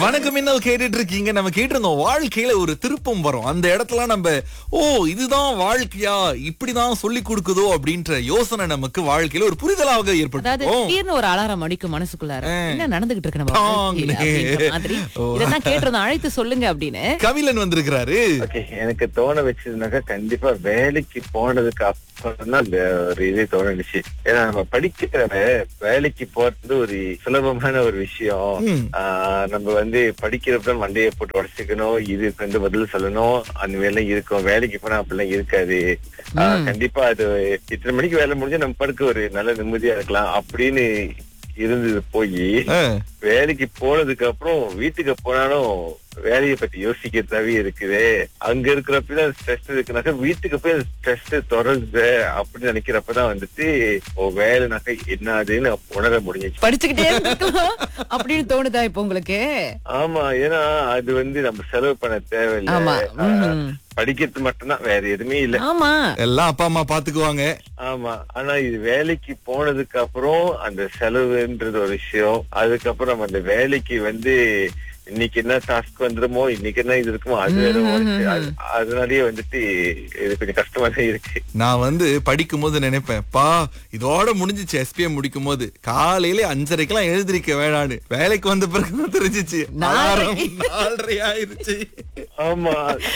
வணக்கம் இன்னல் கேட்டுட்டு இருக்கீங்க நம்ம கேட்டிருந்தோம் வாழ்க்கையில ஒரு திருப்பம் வரும் அந்த இடத்துல நம்ம ஓ இதுதான் வாழ்க்கையா இப்படிதான் சொல்லி கொடுக்குதோ அப்படின்ற யோசனை நமக்கு வாழ்க்கையில ஒரு புரிதலாக அதாவது ஏற்பட்டு திடீர்னு ஒரு அலாரம் அடிக்கும் மனசுக்குள்ளார என்ன நடந்துகிட்டு இருக்கு நம்ம டாங்னு. வாழ்க்கையில அப்படின்ற மாதிரி ஓ. இதெல்லாம் கேட்டிருந்தோம் அழைத்து சொல்லுங்க அப்படின்னு கபிலன் வந்திருக்கிறாரு ஓகே எனக்கு தோண வச்சதுனாக்கா கண்டிப்பா வேலைக்கு போனதுக்கு அப்புறம் தான் இந்த ஒரு இதே தோணுச்சு ஏன்னா நம்ம படிக்கிற வேலைக்கு போறது ஒரு சுலபமான ஒரு விஷயம் ம். ஆஹ் நம்ம வந்து படிக்கிறப்ப மண்டையை போட்டு உடச்சிக்கணும் இது வந்து பதில் சொல்லணும் அந்த மாதிரிலாம் இருக்கும் வேலைக்கு போனா அப்படிலாம் இருக்காது ஆஹ் கண்டிப்பா அது இத்தனை மணிக்கு வேலை முடிஞ்சா நம்ம படுக்க ஒரு நல்ல நிம்மதியா இருக்கலாம் அப்படின்னு இருந்தது போய் ஆ, வேலைக்கு போனதுக்கு அப்புறம் வீட்டுக்கு போனாலும் வேலையை பத்தி யோசிக்கிறதாவே இருக்குது அங்க இருக்கிறப்பதான் ஸ்ட்ரெஸ் இருக்குனாக்கா வீட்டுக்கு போய் ஸ்ட்ரெஸ் தொடருது அப்படின்னு நினைக்கிறப்பதான் வந்துட்டு ஓ வேலைனாக்கா என்னதுன்னு உணர முடிஞ்சிச்சு படிச்சுக்கிட்டே இருக்கலாம் அப்படின்னு தோணுதா இப்ப உங்களுக்கு ஆமா ஏன்னா அது வந்து நம்ம செலவு பண்ண தேவையில்லை ஆமா ம். படிக்கிறது மட்டும்தான் வேற எதுவுமே இல்ல ஆமா எல்லாம் அப்பா அம்மா பாத்துக்குவாங்க ஆமா ஆனா இது வேலைக்கு போனதுக்கு அப்புறம் அந்த செலவுன்றது ஒரு விஷயம் அதுக்கப்புறம் நம்ம அந்த வேலைக்கு வந்து இன்னைக்கு என்ன டாஸ்க் வந்துருமோ இன்னைக்கு என்ன இது இருக்குமோ அது வேற ஒரு விஷயம். அது- அதனாலயே வந்துட்டு இது கொஞ்சம் கஷ்டமா தான் இருக்கு நான் வந்து படிக்கும் போது நினைப்பேன் பா இதோட முடிஞ்சிச்சு எஸ்பிஎம் முடிக்கும் போது காலையில அஞ்சரைக்கெல்லாம் எழுந்திருக்க வேணான்னு வேலைக்கு வந்த பிறகு தெரிஞ்சிச்சு நாலரை. நாலரை ஆயிருச்சு ஆமா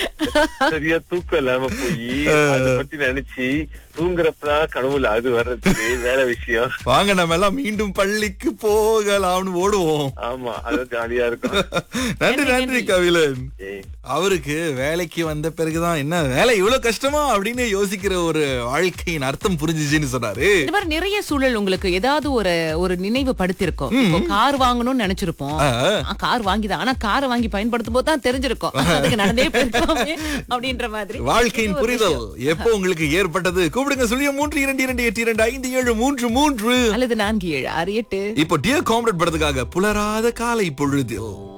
சரியா தூக்கம் இல்லாம போய் அதை பத்தி நினைச்சு தூங்குறப்பதான் கனவுல அது வர்றது வேற விஷயம் வாங்க நம்ம எல்லாம் மீண்டும் பள்ளிக்கு போகலாம்னு ஓடுவோம் ஆமா அது ஜாலியா இருக்கும் நன்றி நன்றி கபிலன் ஏய், அவருக்கு வேலைக்கு வந்த பிறகுதான் என்ன வேலை இவ்வளவு கஷ்டமா அப்படின்னு யோசிக்கிற ஒரு வாழ்க்கையின் அர்த்தம் புரிஞ்சுச்சுன்னு சொன்னாரு இந்த மாதிரி நிறைய சூழல் உங்களுக்கு ஏதாவது ஒரு ஒரு நினைவு படுத்திருக்கும் இப்போ கார் வாங்கணும்னு நினைச்சிருப்போம் ஆ. கார் வாங்கிதான் ஆனா கார் வாங்கி பயன்படுத்தும் போது தான் தெரிஞ்சிருக்கும் அதுக்கு நடந்தே போயிருக்கோமே அப்படின்ற மாதிரி வாழ்க்கையின் புரிதல் எப்போ உங்களுக்கு ஏற்பட்டது கூப்பிடுங்க சொல்லிய மூன்று இரண்டு இரண்டு எட்டு இரண்டு ஐந்து ஏழு மூன்று மூன்று அல்லது நான்கு ஏழு ஆறு எட்டு இப்போ டியர் காம்ரேட் படத்துக்காக புலராத காலை பொழுதில்